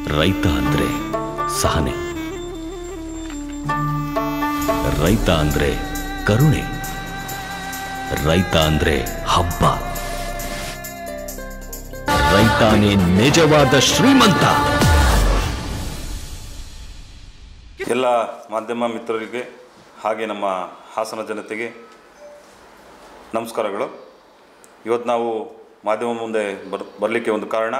ರೈತ ಅಂದ್ರೆ ಸಹನೆ ರೈತ ಅಂದ್ರೆ ಕರುಣೆ ರೈತ ಅಂದ್ರೆ ಹಬ್ಬ ರೈತಾನೇ ನಿಜವಾದ ಶ್ರೀಮಂತ ಎಲ್ಲ ಮಾಧ್ಯಮ ಮಿತ್ರರಿಗೆ ಹಾಗೆ ನಮ್ಮ ಹಾಸನ ಜನತೆಗೆ ನಮಸ್ಕಾರಗಳು ಇವತ್ತು ನಾವು ಮಾಧ್ಯಮ ಮುಂದೆ ಬರ್ ಬರಲಿಕ್ಕೆ ಒಂದು ಕಾರಣ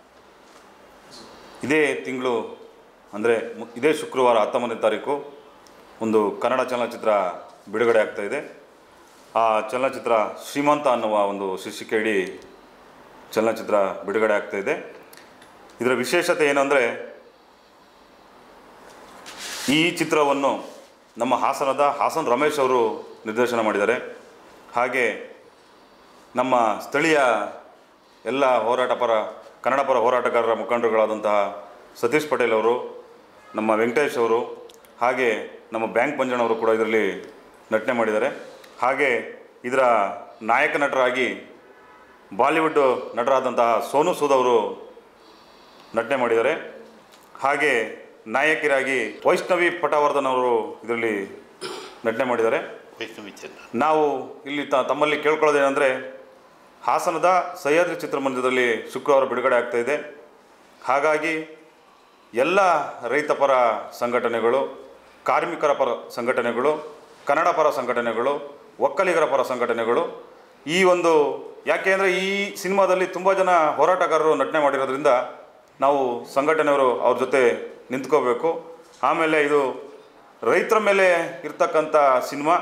ಇದೇ ತಿಂಗಳು ಅಂದರೆ ಇದೇ ಶುಕ್ರವಾರ ಹತ್ತೊಂಬತ್ತನೇ ತಾರೀಕು ಒಂದು ಕನ್ನಡ ಚಲನಚಿತ್ರ ಬಿಡುಗಡೆ ಆಗ್ತಾ ಇದೆ ಆ ಚಲನಚಿತ್ರ ಶ್ರೀಮಂತ ಅನ್ನುವ ಒಂದು ಶೀರ್ಷಿಕೆಯಡಿ ಚಲನಚಿತ್ರ ಬಿಡುಗಡೆ ಆಗ್ತಾ ಇದೆ ಇದರ ವಿಶೇಷತೆ ಏನಂದರೆ ಈ ಚಿತ್ರವನ್ನು ನಮ್ಮ ಹಾಸನದ ಹಾಸನ್ ರಮೇಶ್ ಅವರು ನಿರ್ದೇಶನ ಮಾಡಿದ್ದಾರೆ ಹಾಗೆ ನಮ್ಮ ಸ್ಥಳೀಯ ಎಲ್ಲ ಹೋರಾಟ ಪರ ಕನ್ನಡ ಪರ ಹೋರಾಟಗಾರರ ಮುಖಂಡರುಗಳಾದಂತಹ ಸತೀಶ್ ಪಟೇಲ್ ಅವರು ನಮ್ಮ ವೆಂಕಟೇಶ್ ಅವರು ಹಾಗೆ ನಮ್ಮ ಬ್ಯಾಂಕ್ ಪಂಜಣ್ಣವರು ಕೂಡ ಇದರಲ್ಲಿ ನಟನೆ ಮಾಡಿದ್ದಾರೆ ಹಾಗೆ ಇದರ ನಾಯಕ ನಟರಾಗಿ ಬಾಲಿವುಡ್ ನಟರಾದಂತಹ ಸೋನು ಸೂದ್ ಅವರು ನಟನೆ ಮಾಡಿದ್ದಾರೆ ಹಾಗೆ ನಾಯಕಿಯರಾಗಿ ವೈಷ್ಣವಿ ಪಟವರ್ಧನ್ ಅವರು ಇದರಲ್ಲಿ ನಟನೆ ಮಾಡಿದ್ದಾರೆ ವೈಷ್ಣವಿ ಚಂದ್ರ ನಾವು ಇಲ್ಲಿ ತ ತಮ್ಮಲ್ಲಿ ಕೇಳ್ಕೊಳ್ಳೋದೇನೆಂದರೆ ಹಾಸನದ ಸಹ್ಯಾದ್ರಿ ಚಿತ್ರಮಂದಿರದಲ್ಲಿ ಶುಕ್ರವಾರ ಬಿಡುಗಡೆ ಆಗ್ತಾ ಇದೆ ಹಾಗಾಗಿ ಎಲ್ಲ ರೈತ ಪರ ಸಂಘಟನೆಗಳು ಕಾರ್ಮಿಕರ ಪರ ಸಂಘಟನೆಗಳು ಕನ್ನಡ ಪರ ಸಂಘಟನೆಗಳು ಒಕ್ಕಲಿಗರ ಪರ ಸಂಘಟನೆಗಳು ಈ ಒಂದು ಯಾಕೆ ಅಂದರೆ ಈ ಸಿನಿಮಾದಲ್ಲಿ ತುಂಬ ಜನ ಹೋರಾಟಗಾರರು ನಟನೆ ಮಾಡಿರೋದ್ರಿಂದ ನಾವು ಸಂಘಟನೆಯವರು ಅವ್ರ ಜೊತೆ ನಿಂತ್ಕೋಬೇಕು ಆಮೇಲೆ ಇದು ರೈತರ ಮೇಲೆ ಇರ್ತಕ್ಕಂಥ ಸಿನಿಮಾ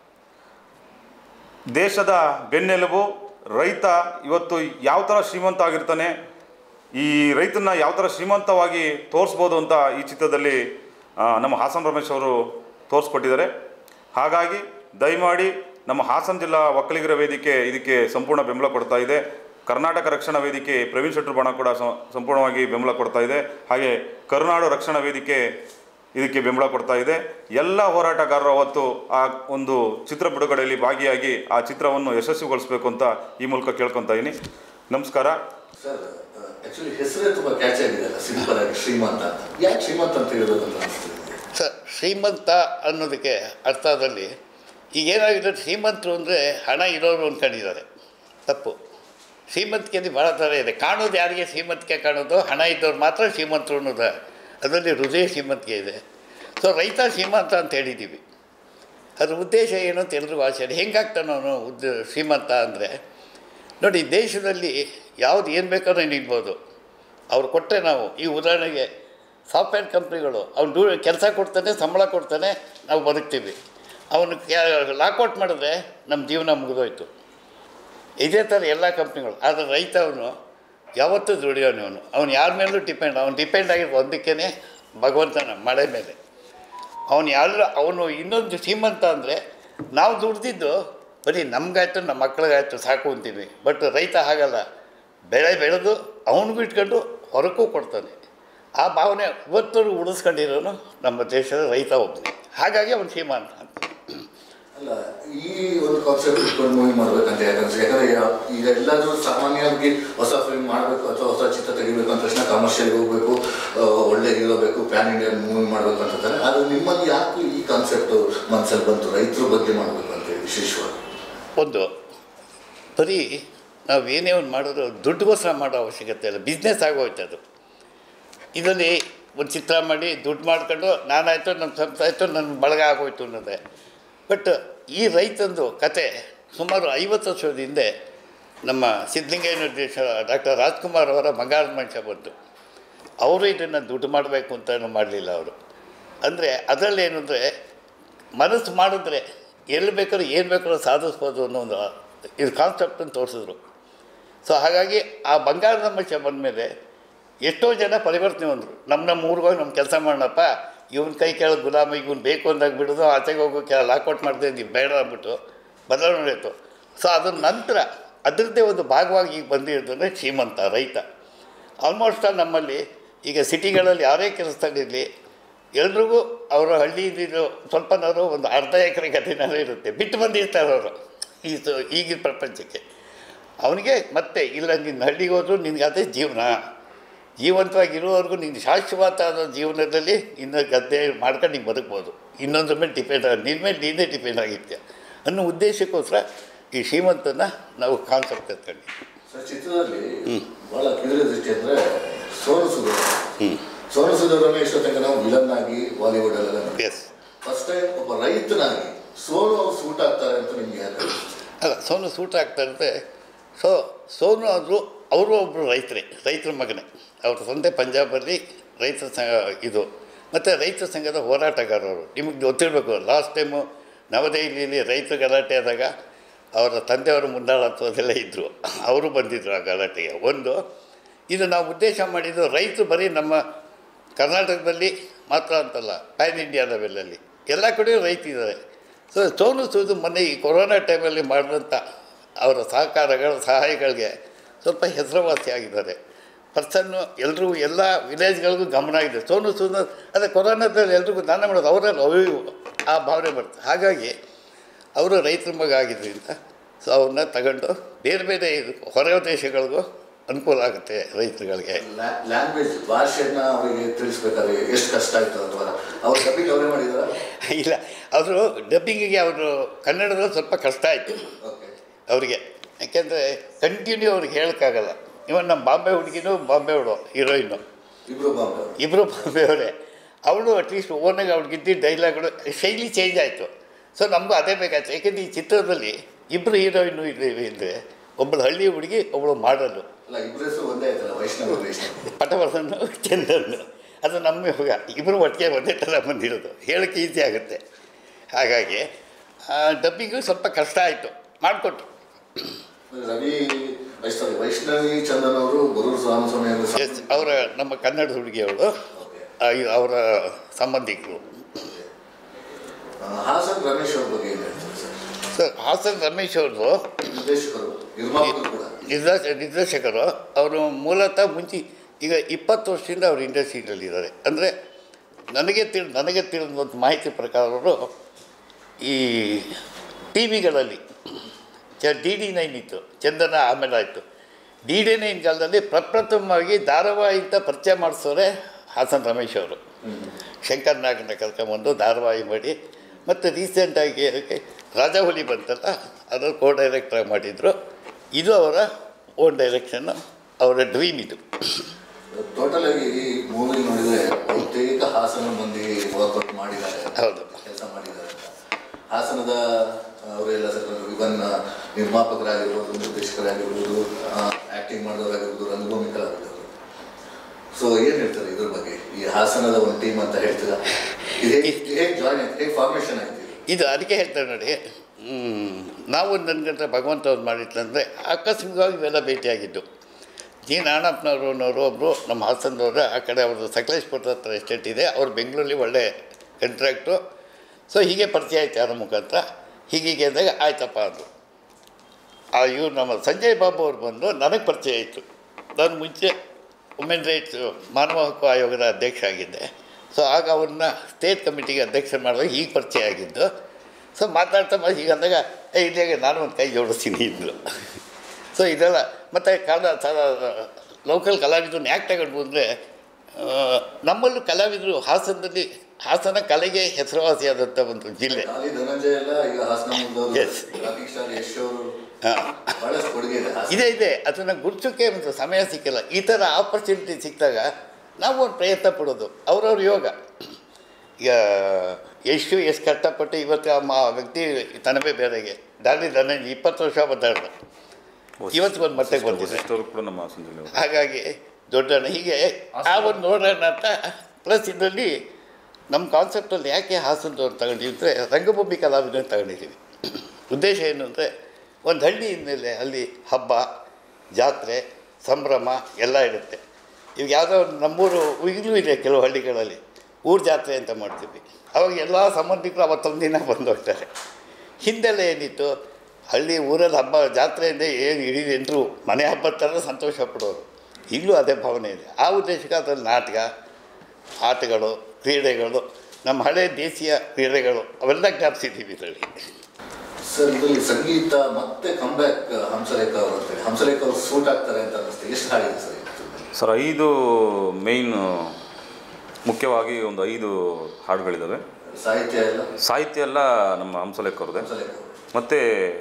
ದೇಶದ ಬೆನ್ನೆಲುಬು ರೈತ ಇವತ್ತು ಯಾವ ಥರ ಶ್ರೀಮಂತ ಆಗಿರ್ತಾನೆ ಈ ರೈತನ ಯಾವ ಥರ ಶ್ರೀಮಂತವಾಗಿ ತೋರಿಸ್ಬೋದು ಅಂತ ಈ ಚಿತ್ರದಲ್ಲಿ ಆ, ನಮ್ಮ ಹಾಸನ್ ರಮೇಶ್ ಅವರು ತೋರಿಸ್ಕೊಟ್ಟಿದ್ದಾರೆ ಹಾಗಾಗಿ ದಯಮಾಡಿ ನಮ್ಮ ಹಾಸನ ಜಿಲ್ಲಾ ಒಕ್ಕಲಿಗರ ವೇದಿಕೆ ಇದಕ್ಕೆ ಸಂಪೂರ್ಣ ಬೆಂಬಲ ಕೊಡ್ತಾ ಇದೆ ಕರ್ನಾಟಕ ರಕ್ಷಣಾ ವೇದಿಕೆ ಪ್ರವೀಣ್ ಶೆಟ್ಟರ್ ಬಣ ಕೂಡ ಸ- ಸಂಪೂರ್ಣವಾಗಿ ಬೆಂಬಲ ಕೊಡ್ತಾ ಇದೆ ಹಾಗೆ ಕರುನಾಡು ರಕ್ಷಣಾ ವೇದಿಕೆ ಇದಕ್ಕೆ ಬೆಂಬಲ ಕೊಡ್ತಾ ಇದೆ ಎಲ್ಲ ಹೋರಾಟಗಾರರು ಅವತ್ತು ಆ ಒಂದು ಚಿತ್ರ ಬಿಡುಗಡೆಯಲ್ಲಿ ಭಾಗಿಯಾಗಿ ಆ ಚಿತ್ರವನ್ನು ಯಶಸ್ವಿಗೊಳಿಸಬೇಕು ಅಂತ ಈ ಮೂಲಕ ಕೇಳ್ಕೊತಾ ಇದ್ದೀನಿ ನಮಸ್ಕಾರ ಸರ್ ಆಕ್ಚುಲಿ ಹೆಸರೇ ತುಂಬಾ ಕ್ಯಾಚ್ ಆಗಿದೆ ಅಲ್ಲ ಸಿಂಪಲ್ ಆಗಿ ಶ್ರೀಮಂತ ಅಂತ ಯಾಕೆ ಶ್ರೀಮಂತ ಅಂತ ಹೇಳ್ಬೇಕಂತ ಅನಿಸ್ತಿದೆ ಸರ್ ಶ್ರೀಮಂತ ಅನ್ನೋದಕ್ಕೆ ಅರ್ಥದಲ್ಲಿ ಈಗೇನಾಗಿದೆ ಶ್ರೀಮಂತರು ಅಂದರೆ ಹಣ ಇರೋರು ಅಂದ್ಕೊಂಡಿದ್ದಾರೆ ತಪ್ಪು ಶ್ರೀಮಂತಿಕೆಯಲ್ಲಿ ಭಾಳ ಥರ ಇದೆ ಕಾಣೋದು ಯಾರಿಗೆ ಶ್ರೀಮಂತಿಕೆ ಕಾಣೋದು ಹಣ ಇದ್ದವ್ರು ಮಾತ್ರ ಶ್ರೀಮಂತರು ಅನ್ನೋದು ಅದರಲ್ಲಿ ಹೃದಯ ಶ್ರೀಮಂತಿಕೆ ಇದೆ ಸೊ ರೈತ ಶ್ರೀಮಂತ ಅಂತ ಹೇಳಿದ್ದೀವಿ ಅದ್ರ ಉದ್ದೇಶ ಏನು ಅಂತ ಎಲ್ರಿಗೂ ಆಸೆ ಇದೆ ಹೆಂಗಾಗ್ತಾನೆ ಅವನು ಉದ್ದ ಶ್ರೀಮಂತ ಅಂದರೆ ನೋಡಿ ದೇಶದಲ್ಲಿ ಯಾವ್ದು ಏನು ಬೇಕಾದ್ರೂ ನಿಲ್ಬೋದು ಅವ್ರು ಕೊಟ್ಟರೆ ನಾವು ಈ ಉದಾಹರಣೆಗೆ ಸಾಫ್ಟ್ವೇರ್ ಕಂಪ್ನಿಗಳು ಅವ್ನು ಡೂ ಕೆಲಸ ಕೊಡ್ತಾನೆ ಸಂಬಳ ಕೊಡ್ತಾನೆ ನಾವು ಬದುಕ್ತೀವಿ ಅವನು ಲಾಕೌಟ್ ಮಾಡಿದ್ರೆ ನಮ್ಮ ಜೀವನ ಮುಗಿದೋಯ್ತು ಇದೇ ಥರ ಎಲ್ಲ ಕಂಪ್ನಿಗಳು ಆದರೆ ರೈತ ಅವನು ಯಾವತ್ತೂ ದುಡಿಯೋನು ಅವನು ಅವ್ನು ಯಾರ ಮೇಲೂ ಡಿಪೆಂಡ್ ಅವ್ನು ಡಿಪೆಂಡ್ ಆಗಿರೋ ಒಂದಕ್ಕೇ ಭಗವಂತನ ಮಳೆ ಮೇಲೆ ಅವನು ಯಾರು ಅವನು ಇನ್ನೊಂದು ಶ್ರೀಮಂತ ಅಂದರೆ ನಾವು ದುಡ್ದಿದ್ದು ಬರೀ ನಮಗಾಯ್ತು ನಮ್ಮ ಮಕ್ಳಿಗಾಯ್ತು ಸಾಕು ಅಂತೀವಿ ಬಟ್ ರೈತ ಹಾಗಲ್ಲ ಬೆಳೆ ಬೆಳೆದು ಅವನಿಗೂ ಇಟ್ಕೊಂಡು ಹೊರಕ್ಕೂ ಕೊಡ್ತಾನೆ ಆ ಭಾವನೆ ಇವತ್ತು ಉಳಿಸ್ಕೊಂಡಿರೋನು ನಮ್ಮ ದೇಶದ ರೈತ ಒಬ್ಬನೇ ಹಾಗಾಗಿ ಅವನು ಶ್ರೀಮಂತ ಅಂತ ಅಲ್ಲ ಈ ಒಂದು ಕಾನ್ಸೆಪ್ಟ್ ಇಟ್ಕೊಂಡು ಮೂವಿ ಮಾಡ್ಬೇಕಂತ ಯಾಕಂದ್ರೆ ಯಾಕಂದ್ರೆ ಯಾ- ಈಗ ಎಲ್ಲಾದ್ರೂ ಸಾಮಾನ್ಯವಾಗಿ ಹೊಸ ಫಿಲ್ಮ್ ಮಾಡಬೇಕು ಅಥವಾ ಹೊಸ ಚಿತ್ರ ತೆಗಿಬೇಕು ಅಂದ ತಕ್ಷಣ ಕಮರ್ಷಿಯಲ್ ಹೋಗ್ಬೇಕು ಆ, ಒಳ್ಳೆ ಹೀರೋ ಬೇಕು ಪ್ಯಾನ್ ಇಂಡಿಯನ್ ಮೂವಿ ಮಾಡಬೇಕು ಅಂತಾರೆ ಆದ್ರೆ ನಿಮ್ಮಲ್ಲಿ ಯಾಕೆ ಈ ಕಾನ್ಸೆಪ್ಟ್ ಮನಸ್ಸಲ್ಲಿ ಬಂತು ರೈತರ ಬಗ್ಗೆ ಮಾಡಬೇಕು ಅಂತ ಹೇಳಿ ವಿಶೇಷವಾಗಿ ಒಂದು ಬರೀ ನಾವು ಏನೇ ಒಂದು ಮಾಡೋದು ದುಡ್ಡುಗೋಸ್ಕರ ಮಾಡೋ ಅವಶ್ಯಕತೆ ಇಲ್ಲ ಬಿಸ್ನೆಸ್ ಆಗೋಯ್ತು ಅದು ಇದರಲ್ಲಿ ಒಂದು ಚಿತ್ರ ಮಾಡಿ ದುಡ್ಡು ಮಾಡ್ಕೊಂಡು ನಾನಾಯಿತು ನನ್ನ ಸ್ವಂತ ಆಯಿತು ನನ್ನ ಬಳಗ ಆಗೋಯ್ತು ಅನ್ನೋದೇ ಬಟ್ ಈ ರೈತಂದು ಕತೆ ಸುಮಾರು ಐವತ್ತು ವರ್ಷದ ಹಿಂದೆ ನಮ್ಮ ಸಿದ್ಧಲಿಂಗಯ್ಯ ನಿರ್ದೇಶಕ ಡಾಕ್ಟರ್ ರಾಜ್ಕುಮಾರ್ ಅವರ ಬಂಗಾರದ ಮನುಷ್ಯ ಬಂತು ಅವರು ಇದನ್ನು ದುಡ್ಡು ಮಾಡಬೇಕು ಅಂತ ಮಾಡಲಿಲ್ಲ ಅವರು ಅಂದರೆ ಅದರಲ್ಲಿ ಏನು ಅಂದರೆ ಮನಸ್ಸು ಮಾಡಿದ್ರೆ ಎಲ್ಲಿ ಬೇಕಾದ್ರೂ ಏನು ಬೇಕಾದ್ರೂ ಸಾಧಿಸ್ಬೋದು ಅನ್ನೋ ಒಂದು ಇದು ಕಾನ್ಸೆಪ್ಟನ್ನು ತೋರಿಸಿದ್ರು ಸೊ ಹಾಗಾಗಿ ಆ ಬಂಗಾರದ ಮನುಷ್ಯ ಬಂದಮೇಲೆ ಎಷ್ಟೋ ಜನ ಪರಿವರ್ತನೆ ಬಂದರು ನಮ್ಮ ನಮ್ಮ ಊರಿಗೆ ಹೋಗಿ ನಮ್ಮ ಕೆಲಸ ಮಾಡೋಣಪ್ಪ ಇವನ ಕೈ ಕೆಳಗೆ ಗುಲಾಮ ಇವನು ಬೇಕು ಅಂದಾಗ ಬಿಡೋದು ಆಚೆಗೆ ಹೋಗೋ ಕೆಲ ಲಾಕೌಟ್ ಮಾಡಿದೆ ನೀವು ಬೇಡ ಅಂದ್ಬಿಟ್ಟು ಬದಲಾವಣೆ ಆಯಿತು ಸೊ ಅದ್ರ ನಂತರ ಅದರದ್ದೇ ಒಂದು ಭಾಗವಾಗಿ ಈಗ ಬಂದಿರೋದಂದರೆ ಶ್ರೀಮಂತ ರೈತ ಆಲ್ಮೋಸ್ಟ್ ಆಲ್ ನಮ್ಮಲ್ಲಿ ಈಗ ಸಿಟಿಗಳಲ್ಲಿ ಯಾರೇ ಕೆಲಸದಲ್ಲಿರಲಿ ಎಲ್ರಿಗೂ ಅವರ ಹಳ್ಳಿಲಿರೋ ಸ್ವಲ್ಪನಾದ್ರು ಒಂದು ಅರ್ಧ ಎಕರೆ ಗದ್ದೆನಾದ್ರು ಇರುತ್ತೆ ಬಿಟ್ಟು ಬಂದಿರ್ತಾರೆ ಅವರು ಈ ಸ- ಈಗಿನ ಪ್ರಪಂಚಕ್ಕೆ ಅವನಿಗೆ ಮತ್ತೆ ಇಲ್ಲ ನಿನ್ನ ಹಳ್ಳಿಗೆ ಹೋದ್ರು ನಿನಗೆ ಅದೇ ಜೀವನ ಜೀವಂತವಾಗಿರುವವರೆಗೂ ನೀನು ಶಾಶ್ವತವಾದ ಜೀವನದಲ್ಲಿ ಇನ್ನು ಗದ್ದೆ ಮಾಡ್ಕೊಂಡು ನೀನು ಬದುಕ್ಬೋದು ಇನ್ನೊಂದ್ರ ಮೇಲೆ ಡಿಪೆಂಡ್ ಆಗ ನಿನ್ನ ಮೇಲೆ ನೀನೇ ಡಿಪೆಂಡ್ ಆಗಿರ್ತೀಯ ಅನ್ನೋ ಉದ್ದೇಶಕ್ಕೋಸ್ಕರ ಈ ಶ್ರೀಮಂತನ ನಾವು ಕಾನ್ಸೆಪ್ಟ್ ಎತ್ಕೊಂಡಿದ್ವಿ ಸರ್ ಚಿತ್ರದಲ್ಲಿ ಬಹಳ ಕಿವಿಯ ದೃಷ್ಟಿ ಅಂದ್ರೆ ಸೋನು ಸುಧಾ ಸೋನು ಸುಧರನ್ನ ಇಷ್ಟೋ ತನಕ ನಾವು ವಿಲನ್ ಆಗಿ ಬಾಲಿವುಡ್ ಅಲ್ಲೆಲ್ಲ ಎಸ್ ಫಸ್ಟ್ ಟೈಮ್ ಒಬ್ಬ ರೈತನಾಗಿ ಸೋನು ಅವ್ರು ಸೂಟ್ ಆಗ್ತಾರೆ ಅಂತ ನಿಮ್ಗೆ ಯಾಕೆ ಅನ್ಸುತ್ತೆ? ಅಲ್ಲ ಸೋನು ಸೂಟ್ ಆಗ್ತಾ ಇರುತ್ತೆ ಸೊ ಸೋನು ಆದರೂ ಅವರು ಒಬ್ಬರು ರೈತರೇ ರೈತರ ಮಗನೇ ಅವ್ರ ತಂದೆ ಪಂಜಾಬಲ್ಲಿ ರೈತ ಸಂಘ ಇದು ಮತ್ತು ರೈತ ಸಂಘದ ಹೋರಾಟಗಾರರು ನಿಮಗೆ ಗೊತ್ತಿರಬೇಕು ಲಾಸ್ಟ್ ಟೈಮು ನವದೆಹಲಿಯಲ್ಲಿ ರೈತ ಗಲಾಟೆ ಆದಾಗ ಅವರ ತಂದೆಯವರ ಮುಂದಾಳತ್ವದೆಲ್ಲ ಇದ್ದರು ಅವರು ಬಂದಿದ್ದರು ಆ ಗಲಾಟೆಗೆ ಒಂದು ಇದು ನಾವು ಉದ್ದೇಶ ಮಾಡಿದ್ದು ರೈತರು ಬರೀ ನಮ್ಮ ಕರ್ನಾಟಕದಲ್ಲಿ ಮಾತ್ರ ಅಂತಲ್ಲ ಪ್ಯಾನ್ ಇಂಡಿಯಾ ಲೆವೆಲಲ್ಲಿ ಎಲ್ಲ ಕಡೆಯೂ ರೈತಿದ್ದಾರೆ ಸೊ ಸೋನು ಸೂದು ಮೊನ್ನೆ ಈ ಕೊರೋನಾ ಟೈಮಲ್ಲಿ ಮಾಡಿದಂಥ ಅವರ ಸಹಕಾರಗಳು ಸಹಾಯಗಳಿಗೆ ಸ್ವಲ್ಪ ಹೆಸರುವಾಸಿ ಆಗಿದ್ದಾರೆ ಪರ್ಸನ್ನು ಎಲ್ರಿಗೂ ಎಲ್ಲ ವಿಲೇಜ್ಗಳಿಗೂ ಗಮನ ಆಗಿದೆ ಸೋನು ಸೂದು ಅದೇ ಕೊರೋನಾದಲ್ಲಿ ಎಲ್ರಿಗೂ ದಾನ ಮಾಡೋದು ಅವರಲ್ಲಿ ಅವಿವು ಆ ಭಾವನೆ ಬರುತ್ತೆ ಹಾಗಾಗಿ ಅವರು ರೈತರ ಮಗ ಆಗಿದ್ದರಿಂದ ಸೊ ಅವ್ರನ್ನ ತಗೊಂಡು ಬೇರೆ ಬೇರೆ ಇದು ಹೊರ ದೇಶಗಳಿಗೂ ಅನುಕೂಲ ಆಗುತ್ತೆ ರೈತರುಗಳಿಗೆ ಲ್ಯಾ- ಲ್ಯಾಂಗ್ವೇಜ್ ಭಾಷೆಯನ್ನ ಅವರಿಗೆ ತಿಳಿಸ್ಬೇಕಾದ್ರೆ ಎಷ್ಟು ಕಷ್ಟ ಆಯ್ತು ಅಥವಾ ಅವ್ರ ಡಬ್ಬಿಂಗ್ ಅವರೇ ಮಾಡಿದಾರ ಇಲ್ಲ ಅವರು ಡಬ್ಬಿಂಗಿಗೆ ಅವರು ಕನ್ನಡದಲ್ಲಿ ಸ್ವಲ್ಪ ಕಷ್ಟ ಆಯಿತು ಓಕೆ ಅವರಿಗೆ ಯಾಕೆಂದರೆ ಕಂಟಿನ್ಯೂ ಅವ್ರಿಗೆ ಹೇಳೋಕ್ಕಾಗಲ್ಲ ಇವನ್ ನಮ್ಮ ಬಾಂಬೆ ಹುಡುಗಿನೂ ಬಾಂಬೆ ಹುಡು ಹೀರೋಯಿನ್ನು ಇಬ್ರು ಬಾಂಬೆ ಇಬ್ಬರು ಬಾಂಬೆ ಅವರೇ ಅವಳು ಅಟ್ಲೀಸ್ಟ್ ಓನಾಗಿ ಅವ್ಳಿಗಿದ್ದ ಡೈಲಾಗ್ಗಳು ಶೈಲಿ ಚೇಂಜ್ ಆಯಿತು ಸೊ ನಮಗೂ ಅದೇ ಬೇಕಾಯ್ತು ಯಾಕೆಂದರೆ ಈ ಚಿತ್ರದಲ್ಲಿ ಇಬ್ಬರು ಹೀರೋಯಿನ್ನು ಇದ್ದೀವಿ ಅಂದರೆ ಒಬ್ಬಳು ಹಳ್ಳಿ ಹುಡುಗಿ ಒಬ್ಬಳು ಮಾಡಲು ಅಲ್ಲ ಇಬ್ರ ಹೆಸರು ಒಂದೇ ಆಯ್ತಲ್ಲ ವೈಷ್ಣವ ವೈಷ್ಣವ್ ಪಟವರ್ಧನು ಚಂದನ್ನು ಅದು ನಮ್ಮ ಇವಾಗ ಇಬ್ಬರು ಒಟ್ಟಿಗೆ ಒಂದೇ ಥರ ಬಂದಿರೋದು ಹೇಳೋಕ್ಕೆ ಈಸಿ ಆಗುತ್ತೆ ಹಾಗಾಗಿ ಡಬ್ಬಿಗೂ ಸ್ವಲ್ಪ ಕಷ್ಟ ಆಯಿತು ಮಾಡಿಕೊಟ್ರು ರವಿ ಸಾರಿ ವೈಷ್ಣವಿ ಚಂದನ್ ಅವರು ಬರೂರು ರಾಮಸ್ವಾಮಿ ಅವರು ಎಸ್ ಅವರ ನಮ್ಮ ಕನ್ನಡ ಹುಡುಗಿಯವಳು ಅವರ ಸಂಬಂಧಿಕರು ಹಾಸನ್ ರಮೇಶ್ ಅವ್ರ ಬಗ್ಗೆ ಏನು ಹೇಳ್ತಾರೆ ಸರ್ ಸರ್ ಹಾಸನ್ ರಮೇಶ್ ಅವರು ನಿರ್ದೇಶಕರು ನಿರ್ಮಾಪಕರು ಕೂಡ ನಿರ್ದೇಶ ನಿರ್ದೇಶಕರು ಅವರು ಮೂಲತಃ ಮುಂಚೆ ಈಗ ಇಪ್ಪತ್ತು ವರ್ಷದಿಂದ ಅವರು ಇಂಡಸ್ಟ್ರಿಯಲ್ಲಿದ್ದಾರೆ ಅಂದರೆ ನನಗೆ ತಿಳಿ ನನಗೆ ತಿಳಿದ ಮಾಹಿತಿ ಪ್ರಕಾರ ಅವರು ಈ ಟಿ ವಿಗಳಲ್ಲಿ ಚ ಡಿ ಡಿ ನೈನ್ ಇತ್ತು ಚಂದನ ಆಮೇಲೆ ಆಯಿತು ಡಿ ಡಿ ನೈನ್ ಕಾಲದಲ್ಲಿ ಪ್ರಪ್ರಥಮವಾಗಿ ಧಾರಾವಾಹಿ ಅಂತ ಪರಿಚಯ ಮಾಡಿಸೋರೆ ಹಾಸನ್ ರಮೇಶ್ ಅವರು ಶಂಕರ್ ನಾಗನ ಕರ್ಕೊಂಬಂದು ಧಾರಾವಾಹಿ ಮಾಡಿ ಮತ್ತು ರೀಸೆಂಟಾಗಿ ಅದಕ್ಕೆ ರಾಜಾಹುಲಿ ಬಂತಲ್ಲ ಅದರ ಕೋ ಡೈರೆಕ್ಟ್ರಾಗಿ ಮಾಡಿದರು ಇದು ಅವರ ಓನ್ ಡೈರೆಕ್ಷನ್ನು ಅವರ ಡ್ರೀಮ್ ಇದು ಟೋಟಲ್ ಆಗಿ ಈ ಮೂವಿ ನೋಡಿದ್ರೆ ಬಹುತೇಕ ಹಾಸನ ಮಂದಿ ವರ್ಕೌಟ್ ಮಾಡಿದ್ದಾರೆ ಹೌದು. ಕೆಲಸ ಮಾಡಿದ್ದಾರೆ ಅಂತ. ಹಾಸನದ ಅವರೆಲ್ಲ ಇವನ್ ನಿರ್ಮಾಪಕರಾಗಿರ್ಬೋದು ನಿರ್ದೇಶಕರಾಗಿರ್ಬೋದು ಆಕ್ಟಿಂಗ್ ಮಾಡಿದವರಾಗಿರ್ಬೋದು ರಂಗಭೂಮಿ ಕಲಾವಿದರು ಸೊ ಏನ್ ಹೇಳ್ತಾರೆ ಇದ್ರ ಬಗ್ಗೆ ಈ ಹಾಸನದ ಒಂದು ಟೀಮ್ ಅಂತ ಹೇಳ್ತೀರಾ ಇದು ಹೇಗೆ ಹೇಗೆ ಜಾಯ್ನ್ ಆಯ್ತು ಹೇಗೆ ಫಾರ್ಮೇಷನ್ ಆಯ್ತು ಇದು? ಇದು ಅದಕ್ಕೆ ಹೇಳ್ತಾರೆ ನೋಡಿ ಹ್ಮ್, ನಾವು ನನಗಂತ ಭಗವಂತ ಅವ್ರು ಮಾಡಿಟ್ಲಂದರೆ ಆಕಸ್ಮಿಕವಾಗಿ ಇವೆಲ್ಲ ಭೇಟಿಯಾಗಿದ್ದು ಜಿ ನಾಣಪ್ಪನವರು ಒಬ್ಬರು ನಮ್ಮ ಹಾಸನದವರು ಆ ಕಡೆ ಅವ್ರದ್ದು ಸಕಲೇಶ್ಪುರದ ಹತ್ರ ಎಸ್ಟೇಟ್ ಇದೆ ಅವ್ರು ಬೆಂಗಳೂರಲ್ಲಿ ಒಳ್ಳೆ ಕಂಟ್ರಾಕ್ಟು ಸೊ ಹೀಗೆ ಪರಿಚಯ ಆಯ್ತು ಯಾರ ಮುಖಾಂತರ ಹೀಗೀಗೆ ಅಂದಾಗ ಆಯ್ತಪ್ಪ ಅಂದರು ಆ ಇವ್ರು ನಮ್ಮ ಸಂಜಯ್ ಬಾಬು ಅವ್ರು ಬಂದು ನನಗೆ ಪರಿಚಯ ಆಯಿತು ನಾನು ಮುಂಚೆ ವುಮೆನ್ ರೈಟ್ಸ್ ಮಾನವ ಹಕ್ಕು ಆಯೋಗದ ಅಧ್ಯಕ್ಷ ಆಗಿದ್ದೆ ಸೊ ಆಗ ಅವ್ರನ್ನ ಸ್ಟೇಟ್ ಕಮಿಟಿಗೆ ಅಧ್ಯಕ್ಷ ಮಾಡುವಾಗ ಈಗ ಪರಿಚಯ ಆಗಿದ್ದು ಸೊ ಮಾತಾಡ್ತಾ ಮ- ಈಗ ಅಂದಾಗ ಏ ಇಲ್ಲಿಗೆ ನಾನು ಒಂದು ಕೈ ಜೋಡಿಸ್ತೀನಿ ಇದ್ದರು ಸೊ ಇದೆಲ್ಲ ಮತ್ತು ಕಾಲ ಲೋಕಲ್ ಕಲಾವಿದರನ್ನ ಯಾಕೆ ತಗೊಂಡು ಅಂದರೆ ನಮ್ಮಲ್ಲೂ ಕಲಾವಿದರು ಹಾಸನದಲ್ಲಿ ಹಾಸನ ಕಲೆಗೆ ಹೆಸರುವಾಸಿಯಾದಂಥ ಒಂದು ಜಿಲ್ಲೆ ಖಾಲಿ ಧನಂಜಯ ಎಲ್ಲ ಈಗ ಹಾಸನ ಮುಂದವರು Yes. ರಾಕಿಂಗ್ ಸ್ಟಾರ್ ಯಶ್ ಅವರು ಹಾಂ ಬಹಳಷ್ಟು ಕೊಡುಗೆ ಇದೆ ಹಾಸನ ಇದೆ ಇದೆ ಅದನ್ನು ಗುರುತಿಸೋಕ್ಕೆ ಒಂದು ಸಮಯ ಸಿಕ್ಕಿಲ್ಲ ಈ ಥರ ಆಪರ್ಚುನಿಟಿ ಸಿಕ್ಕಿದಾಗ ನಾವು ಒಂದು ಪ್ರಯತ್ನ ಪಡೋದು ಅವ್ರವ್ರ ಯೋಗ ಈಗ ಎಷ್ಟು ಎಷ್ಟು ಕಷ್ಟಪಟ್ಟು ಇವತ್ತು ಆ ಮ- ವ್ಯಕ್ತಿ ತನವೇ ಬೇರೆಗೆ ದಾಳಿ ದನ ಇಪ್ಪತ್ತು ವರ್ಷ ಬಂದಾಡ್ದ ಇವತ್ತು ಒಂದು ಮತ್ತೆ ಬಂದಿದೆ ವಸಿಷ್ಠರು ಕೂಡ ನಮ್ಮ ಹಾಸನದಲ್ಲಿ ಅವರು. ಹಾಗಾಗಿ ದೊಡ್ಡಣ್ಣ ಹೀಗೆ ಆ ಒಂದು ನೋಡೋಣ ಅಂತ ಪ್ಲಸ್ ಇದರಲ್ಲಿ ನಮ್ಮ ಕಾನ್ಸೆಪ್ಟಲ್ಲಿ ಯಾಕೆ ಹಾಸನದವ್ರು ತಗೊಂಡಿವಿ ಅಂದರೆ ರಂಗಭೂಮಿ ಕಲಾವಿದನ್ನ ತಗೊಂಡಿದ್ದೀವಿ ಉದ್ದೇಶ ಏನು ಅಂದರೆ ಒಂದು ಹಳ್ಳಿ ಮೇಲೆ ಅಲ್ಲಿ ಹಬ್ಬ ಜಾತ್ರೆ ಸಂಭ್ರಮ ಎಲ್ಲ ಇರುತ್ತೆ ಈಗ ಯಾವುದೋ ಒಂದು ನಮ್ಮೂರು ಈಗಲೂ ಇದೆ ಕೆಲವು ಹಳ್ಳಿಗಳಲ್ಲಿ ಊರು ಜಾತ್ರೆ ಅಂತ ಮಾಡ್ತೀವಿ ಅವಾಗ ಎಲ್ಲ ಸಂಬಂಧಿಕರು ಅವತ್ತೊಂದು ದಿನ ಬಂದು ಹೋಗ್ತಾರೆ ಹಿಂದೆಲ್ಲ ಏನಿತ್ತು ಹಳ್ಳಿ ಊರಲ್ಲಿ ಹಬ್ಬ ಜಾತ್ರೆಯಿಂದ ಏನು ಇಡೀ ಜನರು ಮನೆ ಹಬ್ಬದ ಥರ ಸಂತೋಷ ಪಡೋರು ಈಗಲೂ ಅದೇ ಭಾವನೆ ಇದೆ ಆ ಉದ್ದೇಶಕ್ಕೆ ಅದರಲ್ಲಿ ನಾಟಕ ಆಟಗಳು ಕ್ರೀಡೆಗಳು ನಮ್ಮ ಹಳೆ ದೇಶೀಯ ಕ್ರೀಡೆಗಳು ಅವೆಲ್ಲ ಜ್ಞಾಪಿಸಿದ್ದೀವಿ ಇದರಲ್ಲಿ ಸರ್ ಇದರಲ್ಲಿ ಸಂಗೀತ ಮತ್ತೆ ಕಂಬ್ಯಾಕ್ ಹಂಸಲೇಖ ಅವರು ಅಂತೇಳಿ ಹಂಸಲೇಖ ಅವರು ಸೂಟ್ ಆಗ್ತಾರೆ ಅಂತ ಅನ್ನಿಸ್ತು ಎಷ್ಟು ಹಾಡಿದೆ ಸರ್ ಇದು? ಸರ್ ಐದು ಮೇಯ್ನ್ ಮುಖ್ಯವಾಗಿ ಒಂದು ಐದು ಹಾಡುಗಳಿದ್ದಾವೆ ಸಾಹಿತ್ಯ ಎಲ್ಲ ಸಾಹಿತ್ಯ ಎಲ್ಲ ನಮ್ಮ ಹಂಸಲೇಖ ಅವ್ರದ್ದೇ ಹಂಸಲೇಖ. ಮತ್ತು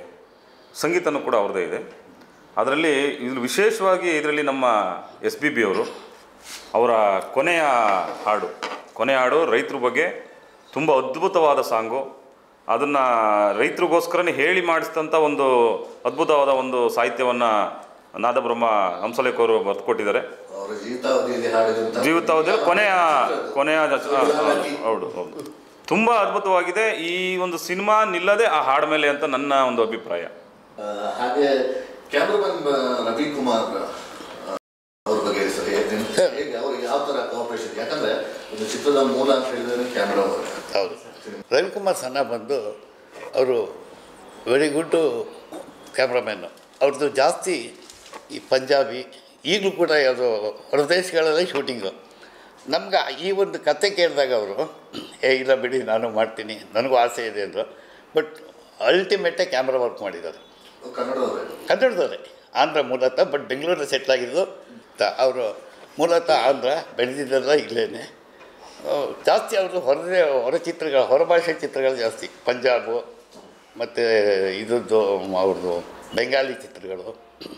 ಸಂಗೀತನೂ ಕೂಡ ಅವ್ರದ್ದೇ ಇದೆ ಅದರಲ್ಲಿ ಇದು ವಿಶೇಷವಾಗಿ ಇದರಲ್ಲಿ ನಮ್ಮ ಎಸ್ ಬಿ ಬಿ ಅವರು ಅವರ ಕೊನೆಯ ಹಾಡು ಕೊನೆಯ ಹಾಡು ರೈತರ ಬಗ್ಗೆ ತುಂಬ ಅದ್ಭುತವಾದ ಸಾಂಗು ಅದನ್ನು ರೈತರಿಗೋಸ್ಕರನೇ ಹೇಳಿ ಮಾಡಿಸಿದಂಥ ಒಂದು ಅದ್ಭುತವಾದ ಒಂದು ಸಾಹಿತ್ಯವನ್ನು ನಾದಬ್ರಹ್ಮ ಹಂಸಲೇಖ ಅವರು ಬರೆದುಕೊಟ್ಟಿದ್ದಾರೆ ಅವರ ಜೀವಿತಾವಧಿಯಲ್ಲಿ ಹಾಡಿದಂಥ ಜೀವಿತಾವಧಿಯಲ್ಲಿ ಕೊನೆಯ ಕೊನೆಯ ಜ- ಆ, ಆ, ಹೌದು ಹೌದು ತುಂಬ ಅದ್ಭುತವಾಗಿದೆ ಈ ಒಂದು ಸಿನಿಮಾ ನಿಲ್ಲದೆ ಆ ಹಾಡು ಮೇಲೆ ಅಂತ ನನ್ನ ಒಂದು ಅಭಿಪ್ರಾಯ ಆ, ಹಾಗೆ ಕ್ಯಾಮ್ರಾಮನ್ ರವಿಕುಮಾರ್ ಆ, ಅವ್ರ ಬಗ್ಗೆ ಹೇಳಿ ಸರ್ ಹೇಗೆ ಹೇಗೆ ಅವ್ರಿಗೆ ಯಾವ ಥರ ಕೋಆಪರೇಷನ್ ಯಾಕಂದ್ರೆ ಒಂದು ಚಿತ್ರದ ಮೂಲ ಅಂತ ಹೇಳಿದ್ರೆ ಕ್ಯಾಮ್ರಾ ವರ್ಕ್ ಹೌದು ರವಿಕುಮಾರ್ ಸಣ್ಣ ಬಂದು ಅವರು ವೆರಿ ಗುಡ್ಡು ಕ್ಯಾಮ್ರಾಮ್ಯಾನು ಅವ್ರದ್ದು ಜಾಸ್ತಿ ಈ ಪಂಜಾಬಿ ಈಗಲೂ ಕೂಡ ಯಾವುದೋ ಹೊರದೇಶಗಳಲ್ಲಿ ಶೂಟಿಂಗು ನಮ್ಗೆ ಈ ಒಂದು ಕತೆ ಕೇಳಿದಾಗ ಅವರು ಏ ಇಲ್ಲ ಬಿಡಿ ನಾನು ಮಾಡ್ತೀನಿ ನನಗೂ ಆಸೆ ಇದೆ ಅಂದರು ಬಟ್ ಅಲ್ಟಿಮೇಟೇ ಕ್ಯಾಮ್ರಾ ವರ್ಕ್ ಮಾಡಿದ್ದಾರೆ ಕನ್ನಡದವ್ರೆ ಕನ್ನಡದವರೇ ಆಂಧ್ರ ಮೂಲತಃ ಬಟ್ ಬೆಂಗಳೂರಲ್ಲಿ ಸೆಟ್ಲ್ ಆಗಿದ್ದು ಅವರು ಮೂಲತಃ ಆಂಧ್ರ ಬೆಳೆದಿದ್ದೆಲ್ಲ ಇಲ್ಲೇನೆ ಆ, ಜಾಸ್ತಿ ಅವ್ರದ್ದು ಹೊರದೇ ಹೊರ ಚಿತ್ರಗಳು ಹೊರಭಾಷೆ ಚಿತ್ರಗಳು ಜಾಸ್ತಿ ಪಂಜಾಬು ಮತ್ತು ಇದ್ದದ್ದು ಅವ್ರದ್ದು ಬೆಂಗಾಲಿ ಚಿತ್ರಗಳು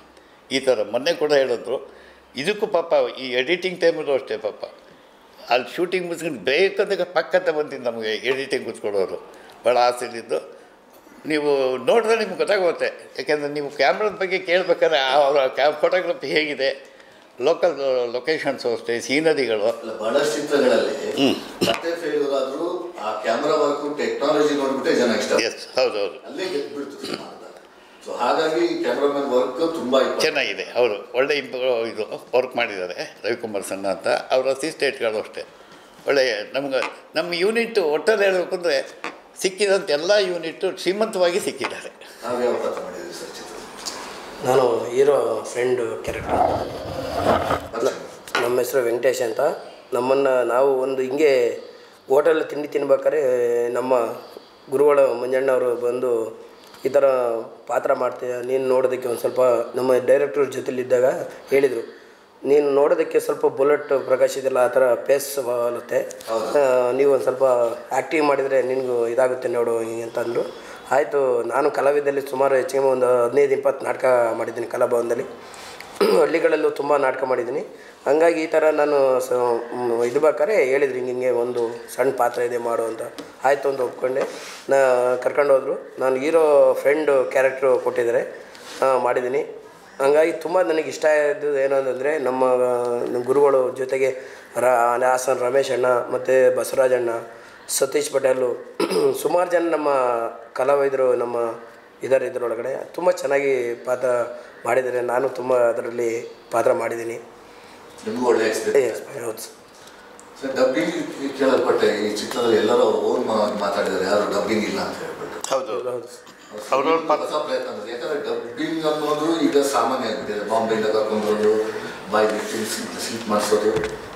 ಈ ಥರ ಮೊನ್ನೆ ಕೂಡ ಹೇಳಿದ್ರು ಇದಕ್ಕೂ ಪಾಪ ಈ ಎಡಿಟಿಂಗ್ ಟೈಮಲ್ಲೂ ಅಷ್ಟೇ ಪಾಪ ಅಲ್ಲಿ ಶೂಟಿಂಗ್ ಮುಗಿಸ್ಕೊಂಡು ಬೇಕಂದಾಗ ಪಕ್ಕದ ಬಂದಿದ್ದು ನಮಗೆ ಎಡಿಟಿಂಗ್ ಕೂತ್ಕೊಡೋರು ಭಾಳ ಆಸೆಲಿದ್ದು ನೀವು ನೋಡಿದ್ರೆ ನಿಮ್ಗೆ ಗೊತ್ತಾಗುತ್ತೆ ಯಾಕೆಂದರೆ ನೀವು ಕ್ಯಾಮ್ರಾದ ಬಗ್ಗೆ ಕೇಳಬೇಕಾದ್ರೆ ಅವರ ಕ್ಯಾ ಫೋಟೋಗ್ರಫಿ ಹೇಗಿದೆ ಲೋಕಲ್ ಲೊಕೇಶನ್ಸು ಅಷ್ಟೇ ಸೀನರಿಗಳು ಅಲ್ಲ ಬಹಳಷ್ಟು ಚಿತ್ರಗಳಲ್ಲಿ ಮತ್ತೆ ಫೇಲ್ಯೂರ್ ಆದ್ರೂ ಆ ಕ್ಯಾಮ್ರಾ ವರ್ಕ್ ಟೆಕ್ನಾಲಜಿ ನೋಡ್ಬಿಟ್ಟೆ ಜನ ಇಷ್ಟ ಎಸ್ ಹೌದೌದು ಅಲ್ಲೇ ಗೆದ್ಬಿಡ್ತು ಸಿನಿಮಾ ಅಂತ ಸೊ ಹಾಗಾಗಿ ಕ್ಯಾಮ್ರಾಮನ್ ವರ್ಕ್ ತುಂಬಾ important. ಚೆನ್ನಾಗಿದೆ ಅವರು ಒಳ್ಳೆ ಇಂಪ್ ಇದು ವರ್ಕ್ ಮಾಡಿದ್ದಾರೆ ರವಿಕುಮಾರ್ ಸಣ್ಣ ಅಂತ ಅವ್ರ ಅಸಿಸ್ಟೇಟ್ಗಳು ಅಷ್ಟೇ ಒಳ್ಳೆಯ ನಮ್ಗೆ ನಮ್ಮ ಯೂನಿಟ್ ಒಟ್ಟಾರೆ ಹೇಳಬೇಕು ಅಂದರೆ ಸಿಕ್ಕಿದಂಥ ಎಲ್ಲ ಯೂನಿಟ್ಟು ಶ್ರೀಮಂತವಾಗಿ ಸಿಕ್ಕಿದ್ದಾರೆ ನಾವು ಯಾವ ಪಾತ್ರ ಮಾಡಿದ್ವಿ ಸರ್ ಚಿತ್ರ ನಾನು ಹೀರೋ ಫ್ರೆಂಡ್ ಕ್ಯಾರೆಕ್ಟರ್ ನಮ್ಮ ಹೆಸರು ವೆಂಕಟೇಶ್ ಅಂತ ನಮ್ಮನ್ನು ನಾವು ಒಂದು ಹಿಂಗೆ ಹೋಟೆಲ್ ತಿಂಡಿ ತಿನ್ಬೇಕಾದ್ರೆ ನಮ್ಮ ಗುರುಗಳ ಮಂಜಣ್ಣವರು ಬಂದು ಈ ಥರ ಪಾತ್ರ ಮಾಡ್ತೀಯ ನೀನು ನೋಡೋದಕ್ಕೆ ಒಂದು ಸ್ವಲ್ಪ ನಮ್ಮ ಡೈರೆಕ್ಟರ್ ಜೊತೆಲಿದ್ದಾಗ ಹೇಳಿದರು ನೀನು ನೋಡೋದಕ್ಕೆ ಸ್ವಲ್ಪ ಬುಲೆಟ್ ಪ್ರಕಾಶ್ ಇದೆಲ್ಲ ಆ ಥರ ಪೇಸ್ ಬರುತ್ತೆ ಆ, ನೀವು ಒಂದು ಸ್ವಲ್ಪ ಆ್ಯಕ್ಟಿಂಗ್ ಮಾಡಿದರೆ ನಿನಗೂ ಇದಾಗುತ್ತೆ ನೋಡು ಹಿಂಗೆ ಅಂತ ಅಂದರು ಆಯಿತು ನಾನು ಕಲಾವಿದಲ್ಲಿ ಸುಮಾರು ಹೆಚ್ಚಿಗೆ ಒಂದು ಹದಿನೈದು ಇಪ್ಪತ್ತು ನಾಟಕ ಮಾಡಿದ್ದೀನಿ ಕಲಾಭವನದಲ್ಲಿ ಹಳ್ಳಿಗಳಲ್ಲೂ ತುಂಬ ನಾಟಕ ಮಾಡಿದ್ದೀನಿ ಹಂಗಾಗಿ ಈ ಥರ ನಾನು ಸ ಮ್, ಇದು ಬೇಕಾದ್ರೆ ಹೇಳಿದ್ರು ಹಿಂಗೆ ಹಿಂಗೆ ಒಂದು ಸಣ್ಣ ಪಾತ್ರ ಇದೆ ಮಾಡು ಅಂತ ಆಯಿತು ಅಂತ ಒಪ್ಕೊಂಡೆ ನಾ ಕರ್ಕೊಂಡು ಹೋದ್ರು ನಾನು ಹೀರೋ ಫ್ರೆಂಡು ಕ್ಯಾರೆಕ್ಟ್ರು ಕೊಟ್ಟಿದ್ದಾರೆ ಆ, ಮಾಡಿದ್ದೀನಿ ಹಂಗಾಗಿ ತುಂಬ ನನಗೆ ಇಷ್ಟ ಆದ್ದು ಏನು ಅಂತಂದರೆ ನಮ್ಮ ನಮ್ಮ ಗುರುಗಳು ಜೊತೆಗೆ ರಾ ಹಾಸನ್ ರಮೇಶ್ ಅಣ್ಣ ಮತ್ತು ಬಸವರಾಜ್ ಅಣ್ಣ ಸತೀಶ್ ಪಟೇಲು ಸುಮಾರು ಜನ ನಮ್ಮ ಕಲಾವಿದರು ನಮ್ಮ ಇದರ ಇದರೊಳಗಡೆ ತುಂಬ ಚೆನ್ನಾಗಿ ಪಾತ್ರ ಮಾಡಿದ್ದಾರೆ ನಾನು ತುಂಬ ಅದರಲ್ಲಿ ಪಾತ್ರ ಮಾಡಿದ್ದೀನಿ ನಿಮಗೂ ಒಳ್ಳೆ ಏ, ಎಕ್ಸ್ಪೀರಿಯನ್ಸ್ ಹೌದು ಸರ್. ಸರ್ ಡಬ್ಬಿಂಗ್ ಕೇಳಲ್ಪಟ್ಟೆ ಈ ಚಿತ್ರದಲ್ಲಿ ಎಲ್ಲರೂ ಅವ್ರ ಓನ್ ಮಾತಾಡಿದ್ದಾರೆ ಯಾರು ಡಬ್ಬಿಂಗ್ ಇಲ್ಲ ಅಂತ ಹೇಳ್ಬಿಟ್ಟು ಹೌದು ಹೌದು ಅವ್ರವ್ರ ಪಾತ್ರ ಹೊಸ ಪ್ರಯತ್ನ ಅಂದ್ರೆ ಯಾಕಂದ್ರೆ ಡಬ್ಬಿಂಗ್ ಅನ್ನೋದು ಈಗ ಸಾಮಾನ್ಯ ಆಗ್ಬಿಟ್ಟಿದೆ ಬಾಂಬೆಯಿಂದ ಕರ್ಕೊಂಡ್ಬರೋದು ಬಾಯಿ ಬಿಟ್ಟು ಸ್ಲಿಪ್ ಮಾಡಿಸೋದು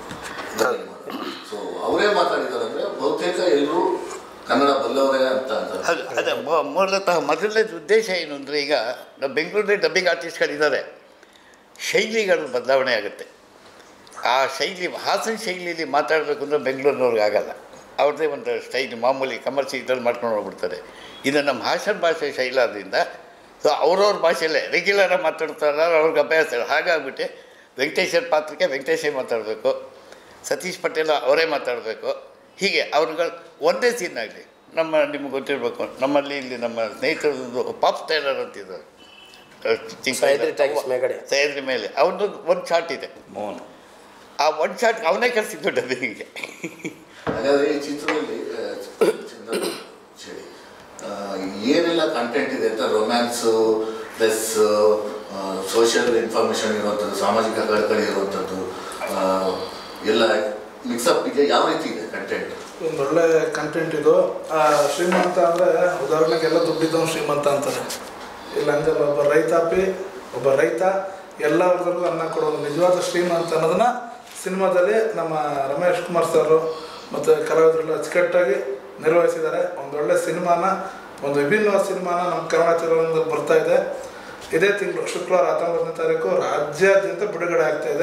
ಸೊ ಅವರೇ ಮಾತಾಡಿದ್ದಾರೆ ಅಂದ್ರೆ ಬಹುತೇಕ ಎಲ್ಲರೂ ಕನ್ನಡ ಬಲ್ಲವರೇ ಅಂತ ಅಂತಾರೆ ಅದು ಅದೇ ಮೂ- ಮೂಲತಃ ಮೊದಲನೇ ಉದ್ದೇಶ ಏನು ಅಂದರೆ ಈಗ ನಮ್ಮ ಬೆಂಗಳೂರಲ್ಲಿ ಡಬ್ಬಿಂಗ್ ಆರ್ಟಿಸ್ಟ್ಗಳಿದ್ದಾರೆ ಶೈಲಿಗಳು ಬದಲಾವಣೆ ಆಗುತ್ತೆ ಆ ಶೈಲಿ ಹಾಸನ ಶೈಲಿಯಲ್ಲಿ ಮಾತಾಡಬೇಕು ಅಂದರೆ ಬೆಂಗಳೂರಿನವ್ರಿಗೆ ಆಗಲ್ಲ ಅವ್ರದ್ದೇ ಒಂದು ಸ್ಟೈಲ್ ಮಾಮೂಲಿ ಕಮರ್ಷಿ ಇದ್ರಲ್ಲಿ ಮಾಡ್ಕೊಂಡು ಹೋಗ್ಬಿಡ್ತಾರೆ ಇದು ನಮ್ಮ ಹಾಸನ ಭಾಷೆ ಶೈಲಾದ್ರಿಂದ ಸೊ ಅವ್ರವ್ರ ಭಾಷೆಯಲ್ಲೇ ರೆಗ್ಯುಲರಾಗಿ ಮಾತಾಡ್ತಾರ ಅವ್ರಿಗೆ ಅಭ್ಯಾಸ ಇಲ್ಲ. ಹಾಗಾಗ್ಬಿಟ್ಟು ವೆಂಕಟೇಶ್ವರ ಪಾತ್ರಕ್ಕೆ ವೆಂಕಟೇಶೇ ಮಾತಾಡಬೇಕು ಸತೀಶ್ ಪಟೇಲ್ ಅವರೇ ಮಾತಾಡಬೇಕು ಹೀಗೆ ಅವ್ರುಗಳು ಒಂದೇ ಸೀನ್ ಆಗಲಿ ನಮ್ಮ ನಿಮ್ಗೆ ಗೊತ್ತಿರಬೇಕು ನಮ್ಮಲ್ಲಿ ಇಲ್ಲಿ ನಮ್ಮ ಸ್ನೇಹಿತರದ್ದು ಪಾಪ್ ಸ್ಟೈಲರ್ ಅಂತಿದ್ದಾರೆ ಸಹ್ಯಾದ್ರಿ ಟಾಕೀಸ್ ಮೇಗಡೆ ಸಹ್ಯಾದ್ರಿ ಮೇಲೆ ಅವನದು ಒಂದು ಶಾಟ್ ಇದೆ ಮೋಹನ್ ಆ ಒಂದು ಶಾಟ್ ಅವನೇ ಕಳಿಸಿದ್ದು ಡಬ್ಬಿಂಗಿಗೆ ಹಾಗಾದ್ರೆ ಈ ಚಿತ್ರದಲ್ಲಿ ಆ, ಚಂದ್ರ ಚಳಿ ಆ, ಏನೆಲ್ಲ ಕಂಟೆಂಟ್ ಇದೆ ಅಂತ ರೊಮ್ಯಾನ್ಸು ಪ್ಲಸ್ ಸೋಷಿಯಲ್ ಇನ್ಫಾರ್ಮೇಷನ್ ಇರುವಂಥದ್ದು ಸಾಮಾಜಿಕ ಕಳಕಳಿ ಇರುವಂಥದ್ದು ಆ, ಎಲ್ಲ ಮಿಕ್ಸಪ್ ಇದೆ ಯಾವ ರೀತಿ ಇದೆ ಕಂಟೆಂಟ್ ಒಂದು ಒಳ್ಳೆ ಕಂಟೆಂಟ್ ಇದು ಆ, ಶ್ರೀಮಂತ ಅಂದರೆ ಉದಾಹರಣೆಗೆ ಎಲ್ಲ ದುಡ್ಡಿದ್ದವನು ಶ್ರೀಮಂತ ಅಂತಾರೆ ಇಲ್ಲ ಹಂಗಲ್ಲ ಒಬ್ಬ ರೈತಾಪಿ ಒಬ್ಬ ರೈತ ಎಲ್ಲ ವರ್ಗದವ್ರಿಗೂ ಅನ್ನ ಕೊಡೋದು ನಿಜವಾದ ಶ್ರೀಮಂತ ಅನ್ನೋದನ್ನ ಸಿನಿಮಾದಲ್ಲಿ ನಮ್ಮ ರಮೇಶ್ ಕುಮಾರ್ ಸರ್ ಮತ್ತು ಕಲಾವಿದರೆಲ್ಲ ಅಚ್ಚುಕಟ್ಟಾಗಿ ನಿರ್ವಹಿಸಿದ್ದಾರೆ ಒಂದು ಒಳ್ಳೆ ಸಿನಿಮಾನ ಒಂದು ವಿಭಿನ್ನವಾದ ಸಿನಿಮಾನ ನಮ್ಮ ಕನ್ನಡ ಚಿತ್ರರಂಗದಲ್ಲಿ ಬರ್ತಾ ಇದೆ ಇದೇ ತಿಂಗಳು ಶುಕ್ರವಾರ ಹತ್ತೊಂಬತ್ತನೇ ತಾರೀಕು ರಾಜ್ಯಾದ್ಯಂತ ಬಿಡುಗಡೆ ಆಗ್ತಾ ಇದೆ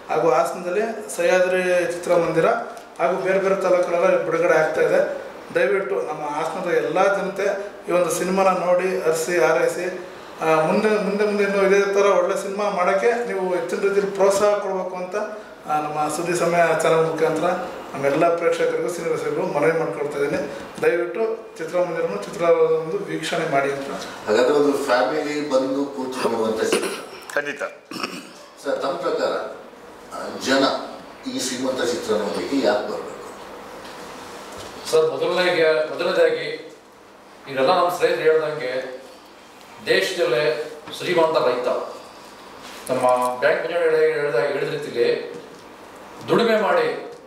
ಹಾಗೂ ಹಾಸನದಲ್ಲಿ ಸಹ್ಯಾದ್ರಿ ಚಿತ್ರಮಂದಿರ ಹಾಗೂ ಬೇರೆ ಬೇರೆ ತಾಲೂಕುಗಳೆಲ್ಲ ಬಿಡುಗಡೆ ಆಗ್ತಾ ಇದೆ ದಯವಿಟ್ಟು ನಮ್ಮ ಹಾಸನದ ಎಲ್ಲ ಜನತೆ ಈ ಒಂದು ಸಿನಿಮಾನ ನೋಡಿ ಹರಿಸಿ ಹಾರೈಸಿ ಆ, ಮುಂದೆ ಮುಂದೆ ಮುಂದೆ ಇನ್ನೂ ಇದೇ ಥರ ಒಳ್ಳೆ ಸಿನಿಮಾ ಮಾಡೋಕ್ಕೆ ನೀವು ಹೆಚ್ಚಿನ ರೀತಿಯಲ್ಲಿ ಪ್ರೋತ್ಸಾಹ ಕೊಡಬೇಕು ಅಂತ ಆ, ನಮ್ಮ ಸುದ್ದಿ ಸಮಯ ಚಾನಲ್ ಮುಖಾಂತರ ನಮ್ಮೆಲ್ಲ ಪ್ರೇಕ್ಷಕರಿಗೂ ಸಿನಿಮಾಸರಿಗೂ ಮನವಿ ಮಾಡ್ಕೊಳ್ತಾ ಇದ್ದೀನಿ ದಯವಿಟ್ಟು ಚಿತ್ರಮಂದಿರನು ಚಿತ್ರವನ್ನು ವೀಕ್ಷಣೆ ಮಾಡಿ ಅಂತ ಹಾಗಾದ್ರೆ ಒಂದು ಫ್ಯಾಮಿಲಿ ಬಂದು ಕೂತು ನೋಡುವಂತ ಸಿನಿಮಾ ಖಂಡಿತ ಸರ್ ತಮ್ಮ ಪ್ರಕಾರ ಆ, ಜನ ಈ ಶ್ರೀಮಂತ ಚಿತ್ರ ನೋಡಲಿಕ್ಕೆ ಯಾಕೆ ಬರಬೇಕು ಸರ್ ಮೊದಲನೇಗೆ ಮೊದಲನೇದಾಗಿ ಈಗೆಲ್ಲ ನಮ್ಮ ಸ್ನೇಹಿತರು ಹೇಳ್ದಂಗೆ ದೇಶದಲ್ಲೇ ಶ್ರೀಮಂತ ರೈತ ನಮ್ಮ ಬ್ಯಾಂಕ್ ಹೇಳಿದ ಹೇಳಿದ ರೀತಿಲಿ ದುಡಿಮೆ ಮಾಡಿ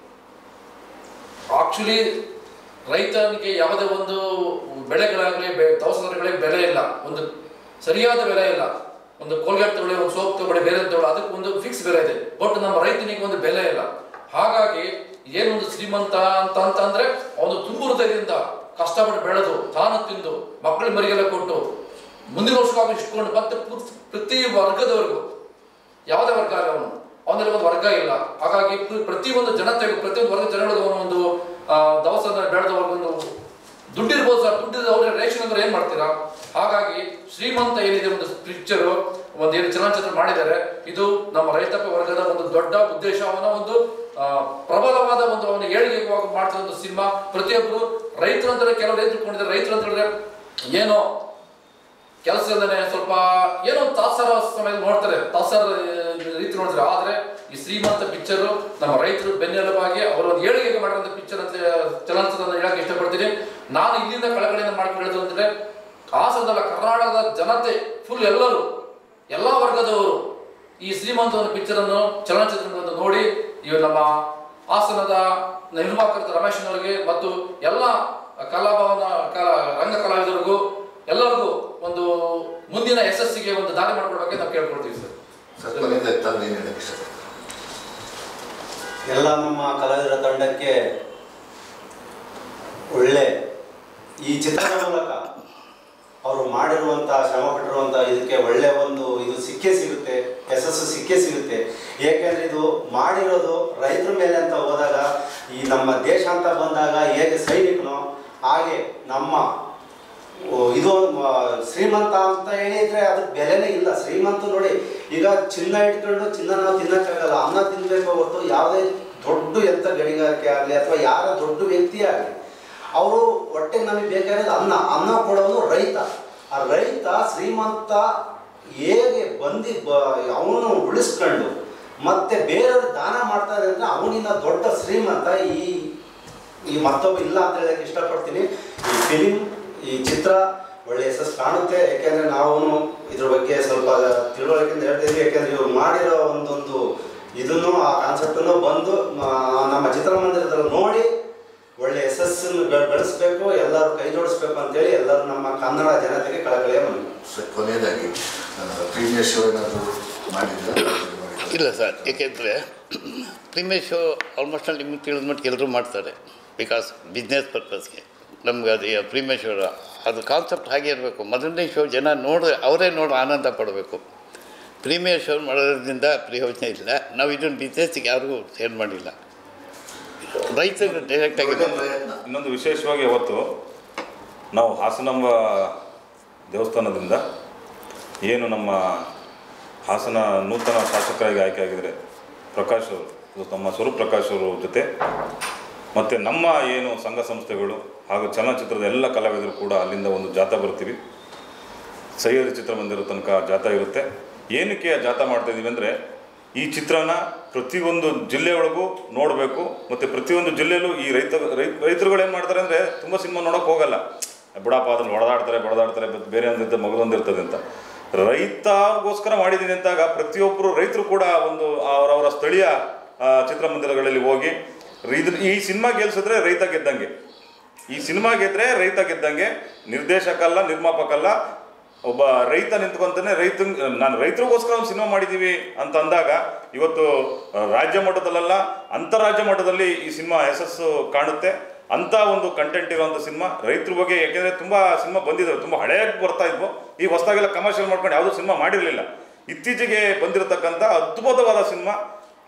ಆಕ್ಚುಲಿ ರೈತನಿಗೆ ಯಾವುದೇ ಒಂದು ಬೆಳೆಗಳಾಗಲಿ ಬೆ ದವಸಗಳಿಗೆ ಬೆಲೆ ಇಲ್ಲ ಒಂದು ಸರಿಯಾದ ಬೆಲೆ ಇಲ್ಲ ಒಂದು ಕೋಲ್ಗೇಟ್ ತಗೊಳ್ಳಿ ಒಂದು ಸೋಪ್ ತಗೊಳ್ಳಿ ಬೇರೆ ತಗೊಳ್ಳಿ ಅದಕ್ಕೆ ಒಂದು ಫಿಕ್ಸ್ ಬೆಲೆ ಇದೆ ಬಟ್ ನಮ್ಮ ರೈತನಿಗೆ ಒಂದು ಬೆಲೆ ಇಲ್ಲ ಹಾಗಾಗಿ ಏನೊಂದು ಶ್ರೀಮಂತ ಅಂತ ಅಂತಂದ್ರೆ ಅವನು ತುಂಬು ಹೃದಯದಿಂದ ಕಷ್ಟಪಟ್ಟು ಬೆಳೆದು ತಾನು ತಿಂದು ಮಕ್ಕಳ ಮರಿಗೆಲ್ಲ ಕೊಟ್ಟು ಮುಂದಿನ ವರ್ಷಕ್ಕಾಗಿ ಇಟ್ಕೊಂಡು ಮತ್ತೆ ಪೂರ್ತಿ- ಪ್ರತಿ ವರ್ಗದವರೆಗೂ ಯಾವುದೇ ವರ್ಗ ಅಲ್ಲ ಅವನು ಅವನಲ್ಲಿ ಒಂದು ವರ್ಗ ಇಲ್ಲ ಹಾಗಾಗಿ ಪ್ರ- ಪ್ರತಿಯೊಂದು ಜನತೆಗೂ ಪ್ರತಿಯೊಂದು ವರ್ಗ ಜನಗಳಿಗೂ ಅವನು ಒಂದು ಆ, ದವಸನ ಬೆಳೆದವ್ರಿಗೊಂದು ದುಡ್ಡಿರ್ಬೋದು ಸರ್ ದುಡ್ಡಿದ್ರೆ ಅವ್ರಿಗೆ ರೇಷನ್ ಅಂದ್ರೆ ಏನ್ ಮಾಡ್ತೀರಾ ಹಾಗಾಗಿ ಶ್ರೀಮಂತ ಏನಿದೆ ಒಂದು ಪಿಕ್ಚರು ಒಂದು ಏನು ಚಲನಚಿತ್ರ ಮಾಡಿದ್ದಾರೆ ಇದು ನಮ್ಮ ರೈತಾಪಿ ವರ್ಗದ ಒಂದು ದೊಡ್ಡ ಉದ್ದೇಶ ಅವನ ಒಂದು ಆ, ಪ್ರಬಲವಾದ ಒಂದು ಅವನ ಏಳಿಗೆ ಮಾಡ್ತಿರೋ ಒಂದು ಸಿನಿಮಾ ಪ್ರತಿಯೊಬ್ಬರು ರೈತರು ಅಂತಾರೆ ಕೆಲವು ರೈತರು ಕೊಂಡಿದ್ದಾರೆ ರೈತರು ಅಂತ ಹೇಳಿದ್ರೆ ಏನೋ ಕೆಲಸ ಇಲ್ಲದೆ ಸ್ವಲ್ಪ ಏನೋ ಒಂದು ತಾತ್ಸಾರ ಸಮಯದಲ್ಲಿ ನೋಡ್ತಾರೆ ತಾತ್ಸಾರ ರೀತಿ ನೋಡ್ತಾರೆ ಆದ್ರೆ ಈ ಶ್ರೀಮಂತ ಪಿಕ್ಚರ್ ನಮ್ಮ ರೈತರು ಬೆನ್ನೆಲುಬಾಗಿ ಅವರ ಒಂದು ಏಳಿಗೆಗೆ ಮಾಡಿರುವಂತ ಪಿಕ್ಚರ್ ಅಂತ ಚಲನಚಿತ್ರ ಅಂತ ಹೇಳಕ್ ಇಷ್ಟಪಡ್ತೀನಿ ನಾನು ಇಲ್ಲಿಂದ ಕಳಕಳಿಯಿಂದ ಮಾಡ್ಕೊಂಡು ಹೇಳೋದು ಅಂದ್ರೆ ಹಾಸನದಲ್ಲ ಕರ್ನಾಟಕದ ಜನತೆ ಫುಲ್ ಎಲ್ಲರೂ ಎಲ್ಲಾ ವರ್ಗದವರು ಈ ಶ್ರೀಮಂತ ಒಂದು ಪಿಕ್ಚರ್ ಅನ್ನು ಚಲನಚಿತ್ರವನ್ನು ನೋಡಿ ಇವು ನಮ್ಮ ಹಾಸನದ ನಿರ್ಮಾಪಕರ ರಮೇಶ್ನವರಿಗೆ ಮತ್ತು ಎಲ್ಲ ಕಲಾಭವನ ಕಲಾ ರಂಗ ಕಲಾವಿದರಿಗೂ ಎಲ್ಲರಿಗೂ ಒಂದು ಮುಂದಿನ ಯಶಸ್ಸಿಗೆ ಒಂದು ದಾರಿ ಮಾಡ್ಕೊಡ್ಬೇಕಂತ ನಾವು ಕೇಳ್ಕೊಳ್ತೀವಿ ಸರ್ ಸರ್ ಕೊನೆಯದಾಗಿ ತಾವು ಏನು ಹೇಳಕ್ಕೆ ಇಷ್ಟಪಡ್ತೀರಾ ಎಲ್ಲ ನಮ್ಮ ಕಲಾವಿದರ ತಂಡಕ್ಕೆ ಒಳ್ಳೆ ಈ ಚಿತ್ರದ ಮೂಲಕ ಅವರು ಮಾಡಿರುವಂಥ ಶ್ರಮ ಪಟ್ಟಿರುವಂಥ ಇದಕ್ಕೆ ಒಳ್ಳೆ ಒಂದು ಇದು ಸಿಕ್ಕೇ ಸಿಗುತ್ತೆ ಯಶಸ್ಸು ಸಿಕ್ಕೇ ಸಿಗುತ್ತೆ ಏಕೆಂದರೆ ಇದು ಮಾಡಿರೋದು ರೈತರ ಮೇಲೆ ಅಂತ ಹೋದಾಗ ಈ ನಮ್ಮ ದೇಶ ಅಂತ ಬಂದಾಗ ಹೇಗೆ ಸೈನಿಕನೋ ಹಾಗೆ ನಮ್ಮ ಓ, ಇದು ಆ, ಶ್ರೀಮಂತ ಅಂತ ಹೇಳಿದ್ರೆ ಅದಕ್ಕೆ ಬೆಲೆನೇ ಇಲ್ಲ ಶ್ರೀಮಂತ ನೋಡಿ ಈಗ ಚಿನ್ನ ಇಟ್ಕೊಂಡು ಚಿನ್ನ ನಾವು ತಿನ್ನಕ್ಕಾಗಲ್ಲ ಅನ್ನ ತಿನ್ಬೇಕು ಹೊರತು ಯಾವುದೇ ದೊಡ್ಡ ಎಂಥ ಗಣಿಗಾರಿಕೆ ಆಗಲಿ ಅಥವಾ ಯಾರ ದೊಡ್ಡ ವ್ಯಕ್ತಿ ಆಗಲಿ ಅವರು ಹೊಟ್ಟೆಗೆ ನಮಗೆ ಬೇಕಾಗಿರೋದು ಅನ್ನ ಅನ್ನ ಕೊಡೋನು ರೈತ ಆ ರೈತ ಶ್ರೀಮಂತ ಹೇಗೆ ಬಂದು ಬ ಅವನು ಉಳಿಸ್ಕೊಂಡು ಮತ್ತೆ ಬೇರೆಯವ್ರಿಗೆ ದಾನ ಮಾಡ್ತಾರೆ ಅಂದರೆ ಅವನಿಂದ ದೊಡ್ಡ ಶ್ರೀಮಂತ ಈ ಈ ಮತ್ತೊಬ್ಬ ಇಲ್ಲ ಅಂತ ಹೇಳಕ್ಕೆ ಇಷ್ಟಪಡ್ತೀನಿ ಈ ಫಿಲಿಮ್ ಈ ಚಿತ್ರ ಒಳ್ಳೆ ಯಶಸ್ಸು ಕಾಣುತ್ತೆ ಯಾಕೆಂದ್ರೆ ನಾವು ಇದ್ರ ಬಗ್ಗೆ ಸ್ವಲ್ಪ ತಿಳುವಳಿಕೆಯಿಂದ ಹೇಳ್ತಿದ್ವಿ ಯಾಕೆಂದ್ರೆ ಇವ್ರು ಮಾಡಿರೋ ಒಂದೊಂದು ಇದನ್ನು ಆ ಕಾನ್ಸೆಪ್ಟನ್ನು ಬಂದು ಮ- ನಮ್ಮ ಚಿತ್ರಮಂದಿರದಲ್ಲಿ ನೋಡಿ ಒಳ್ಳೆ ಯಶಸ್ಸನ್ನು ಬೆ- ಬೆಳೆಸ್ಬೇಕು ಎಲ್ಲರೂ ಕೈ ಜೋಡಿಸ್ಬೇಕು ಅಂತೇಳಿ ಎಲ್ಲರೂ ನಮ್ಮ ಕನ್ನಡ ಜನತೆಗೆ ಕಳಕಳಿಯ ಮನವಿ ಸರ್ ಕೊನೆಯದಾಗಿ ಪ್ರೀಮಿಯರ್ ಶೋ ಏನಾದರೂ ಮಾಡಿದ್ರೆ ಇಲ್ಲ ಸರ್ ಏಕೆಂದರೆ ಪ್ರೀಮಿಯರ್ ಶೋ ಆಲ್ಮೋಸ್ಟ್ ಅಲ್ಲಿ ನಿಮಗೆ ತಿಳಿದ ಮಟ್ಟಿಗೆ ಎಲ್ಲರೂ ಮಾಡ್ತಾರೆ ಬಿಕಾಸ್ ಬಿಸ್ನೆಸ್ ಪರ್ಪಸ್ಗೆ ನಮ್ಗೆ ಅದು ಪ್ರೀಮಿಯರ್ ಶೋ ಅದು ಕಾನ್ಸೆಪ್ಟ್ ಹಾಗೆ ಇರಬೇಕು ಮೊದಲನೇ ಶೋ ಜನ ನೋಡಿ ಅವರೇ ನೋಡಿ ಆನಂದ ಪಡಬೇಕು ಪ್ರೀಮಿಯರ್ ಶೋ ಮಾಡೋದ್ರಿಂದ ಪ್ರಯೋಜನ ಇಲ್ಲ ನಾವು ಇದನ್ನು ಬಿಸ್ನೆಸ್ಸಿಗೆ ಯಾರಿಗೂ ಸೇಲ್ ಮಾಡಿಲ್ಲ ರೈತರಿಗೆ ಡೈರೆಕ್ಟಾಗಿ ಒಳ್ಳೆ ಪ್ರಯತ್ನ ಇನ್ನೊಂದು ವಿಶೇಷವಾಗಿ ಅವತ್ತು ನಾವು ಹಾಸನಾಂಬ ದೇವಸ್ಥಾನದಿಂದ ಏನು ನಮ್ಮ ಹಾಸನ ನೂತನ ಶಾಸಕರಾಗಿ ಆಯ್ಕೆ ಆಗಿದ್ದಾರೆ ಪ್ರಕಾಶ್ ಅವರು ಇದು ನಮ್ಮ ಸ್ವರೂಪ್ ಪ್ರಕಾಶ್ ಅವರು ಜೊತೆ ಮತ್ತು ನಮ್ಮ ಏನು ಸಂಘ ಸಂಸ್ಥೆಗಳು ಹಾಗೂ ಚಲನಚಿತ್ರದ ಎಲ್ಲ ಕಲಾವಿದರು ಕೂಡ ಅಲ್ಲಿಂದ ಒಂದು ಜಾಥಾ ಬರ್ತೀವಿ ಸಹ್ಯಾದ್ರಿ ಚಿತ್ರಮಂದಿರ ತನಕ ಜಾಥಾ ಇರುತ್ತೆ ಏನಕ್ಕೆ ಆ ಜಾಥಾ ಮಾಡ್ತಾ ಇದೀವಿ ಅಂದರೆ ಈ ಚಿತ್ರನ ಪ್ರತಿಯೊಂದು ಜಿಲ್ಲೆಯೊಳಗೂ ನೋಡಬೇಕು ಮತ್ತು ಪ್ರತಿಯೊಂದು ಜಿಲ್ಲೆಯಲ್ಲೂ ಈ ರೈತ ರೈ ರೈತರುಗಳು ಏನು ಮಾಡ್ತಾರೆ ಅಂದರೆ ತುಂಬ ಸಿನಿಮಾ ನೋಡೋಕೆ ಹೋಗಲ್ಲ ಬುಡಪ್ಪ ಅದನ್ನು ಹೊಡೆದಾಡ್ತಾರೆ ಬಡದಾಡ್ತಾರೆ ಮತ್ತು ಬೇರೆ ಒಂದಿರ್ತದೆ ಮಗದೊಂದು ಇರ್ತದೆ ಅಂತ ರೈತಗೋಸ್ಕರ ಮಾಡಿದ್ದೀನಿ ಅಂತಾಗ ಪ್ರತಿಯೊಬ್ಬರು ರೈತರು ಕೂಡ ಒಂದು ಅವರವರ ಸ್ಥಳೀಯ ಆ, ಚಿತ್ರಮಂದಿರಗಳಲ್ಲಿ ಹೋಗಿ ಇದ್ರ ಈ ಸಿನಿಮಾ ಗೆಲ್ಸಿದ್ರೆ ರೈತ ಗೆದ್ದಂಗೆ ಈ ಸಿನಿಮಾ ಗೆದ್ರೆ ರೈತ ಗೆದ್ದಂಗೆ ನಿರ್ದೇಶಕ ಅಲ್ಲ ನಿರ್ಮಾಪಕ ಅಲ್ಲ ಒಬ್ಬ ರೈತ ನಿಂತ್ಕೊಂತಾನೆ ರೈತ ನಾನು ರೈತರಿಗೋಸ್ಕರ ಒಂದು ಸಿನಿಮಾ ಮಾಡಿದ್ದೀವಿ ಅಂತ ಅಂದಾಗ ಇವತ್ತು ಆ, ರಾಜ್ಯ ಮಟ್ಟದಲ್ಲ ಅಂತಾರಾಜ್ಯ ಮಟ್ಟದಲ್ಲಿ ಈ ಸಿನಿಮಾ ಯಶಸ್ಸು ಕಾಣುತ್ತೆ ಅಂತ ಒಂದು ಕಂಟೆಂಟ್ ಇರುವಂಥ ಸಿನಿಮಾ ರೈತರ ಬಗ್ಗೆ ಯಾಕೆಂದರೆ ತುಂಬ ಸಿನಿಮಾ ಬಂದಿದ್ದಾವೆ ತುಂಬ ಹಳೆಯಾಗಿ ಬರ್ತಾ ಇದ್ವು ಈ ಹೊಸದಾಗೆಲ್ಲ ಕಮರ್ಷಿಯಲ್ ಮಾಡ್ಕೊಂಡು ಯಾವುದೂ ಸಿನಿಮಾ ಮಾಡಿರಲಿಲ್ಲ ಇತ್ತೀಚೆಗೆ ಬಂದಿರತಕ್ಕಂಥ ಅದ್ಭುತವಾದ ಸಿನಿಮಾ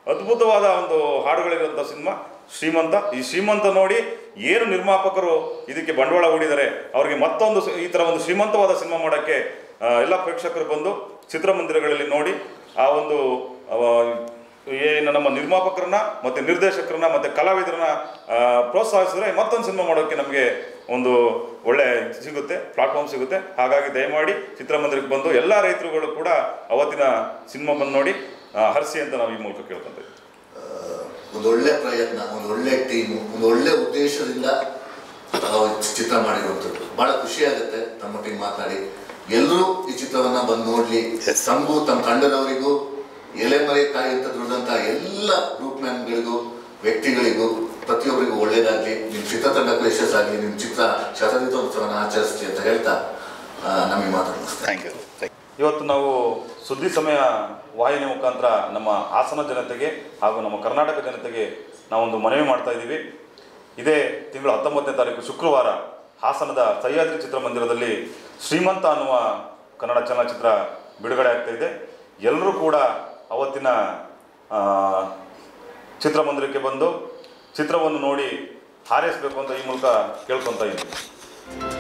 ಅದ್ಭುತವಾದ ಒಂದು ಹಾಡುಗಳಿರುವಂಥ ಸಿನಿಮಾ ಶ್ರೀಮಂತ ಈ ಶ್ರೀಮಂತ ನೋಡಿ ಏನು ನಿರ್ಮಾಪಕರು ಇದಕ್ಕೆ ಬಂಡವಾಳ ಹೂಡಿದ್ದಾರೆ ಅವರಿಗೆ ಮತ್ತೊಂದು ಸ- ಈ ಥರ ಒಂದು ಶ್ರೀಮಂತವಾದ ಸಿನಿಮಾ ಮಾಡೋಕ್ಕೆ ಎಲ್ಲ ಪ್ರೇಕ್ಷಕರು ಬಂದು ಚಿತ್ರಮಂದಿರಗಳಲ್ಲಿ ನೋಡಿ ಆ ಒಂದು ಆ, ಏನು ನಮ್ಮ ನಿರ್ಮಾಪಕರನ್ನ ಮತ್ತು ನಿರ್ದೇಶಕರನ್ನ ಮತ್ತು ಕಲಾವಿದರನ್ನ ಆ, ಪ್ರೋತ್ಸಾಹಿಸಿದ್ರೆ ಮತ್ತೊಂದು ಸಿನಿಮಾ ಮಾಡೋಕ್ಕೆ ನಮಗೆ ಒಂದು ಒಳ್ಳೆ ಸಿಗುತ್ತೆ ಪ್ಲಾಟ್ಫಾರ್ಮ್ ಸಿಗುತ್ತೆ ಹಾಗಾಗಿ ದಯಮಾಡಿ ಚಿತ್ರಮಂದಿರಕ್ಕೆ ಬಂದು ಎಲ್ಲ ರೈತರುಗಳು ಕೂಡ ಅವತ್ತಿನ ಸಿನಿಮಾ ಬಂದು ನೋಡಿ ಆ, ಹರಿಸಿ ಅಂತ ನಾವು ಈ ಮೂಲಕ ಕೇಳ್ಕೊಂತೀವಿ ಒಂದು ಒಳ್ಳೆ ಪ್ರಯತ್ನ ಒಂದು ಒಳ್ಳೆ ಟೀಮು ಒಂದು ಒಳ್ಳೆ ಉದ್ದೇಶದಿಂದ ಆ, ಚಿತ್ರ ಮಾಡಿರುವಂಥದ್ದು ಬಹಳ ಖುಷಿ ಆಗುತ್ತೆ ತಮ್ಮೊಟ್ಟಿಗೆ ಮಾತಾಡಿ ಎಲ್ಲರೂ ಈ ಚಿತ್ರವನ್ನ ಬಂದು ನೋಡ್ಲಿ ತಮಗೂ ತಮ್ಮ ತಂಡದವರಿಗೂ ಎಲೆಮರೆ ಕಾಯಿ ಅಂತ ದುಡಿದಂತ ಎಲ್ಲ ಗ್ರೂಪ್ ಮ್ಯಾನ್ಗಳಿಗೂ ವ್ಯಕ್ತಿಗಳಿಗೂ ಪ್ರತಿಯೊಬ್ಬರಿಗೂ ಒಳ್ಳೇದಾಗ್ಲಿ ನಿಮ್ಮ ಚಿತ್ರತಂಡಕ್ಕೂ ಯಶಸ್ಸಾಗಲಿ ನಿಮ್ಮ ಚಿತ್ರ ಶತದಿನೋತ್ಸವನ ಆಚರಿಸ್ಲಿ ಅಂತ ಹೇಳ್ತಾ ಆ, ನಮಗೆ ಮಾತಾಡ್ತೀನಿ ಥ್ಯಾಂಕ್ ಯು ಇವತ್ತು ನಾವು ಸುದ್ದಿ ಸಮಯ ವಾಹಿನಿ ಮುಖಾಂತರ ನಮ್ಮ ಹಾಸನ ಜನತೆಗೆ ಹಾಗೂ ನಮ್ಮ ಕರ್ನಾಟಕ ಜನತೆಗೆ ನಾವೊಂದು ಮನವಿ ಮಾಡ್ತಾ ಇದ್ದೀವಿ ಇದೇ ತಿಂಗಳು ಹತ್ತೊಂಬತ್ತನೇ ತಾರೀಕು ಶುಕ್ರವಾರ ಹಾಸನದ ಸಹ್ಯಾದ್ರಿ ಚಿತ್ರಮಂದಿರದಲ್ಲಿ ಶ್ರೀಮಂತ ಅನ್ನುವ ಕನ್ನಡ ಚಲನಚಿತ್ರ ಬಿಡುಗಡೆ ಆಗ್ತಾ ಇದೆ ಎಲ್ಲರೂ ಕೂಡ ಅವತ್ತಿನ ಆ, ಚಿತ್ರಮಂದಿರಕ್ಕೆ ಬಂದು ಚಿತ್ರವನ್ನು ನೋಡಿ ಹಾರೈಸಬೇಕು ಅಂತ ಈ ಮೂಲಕ ಕೇಳ್ಕೊತಾ ಇದ್ದೀವಿ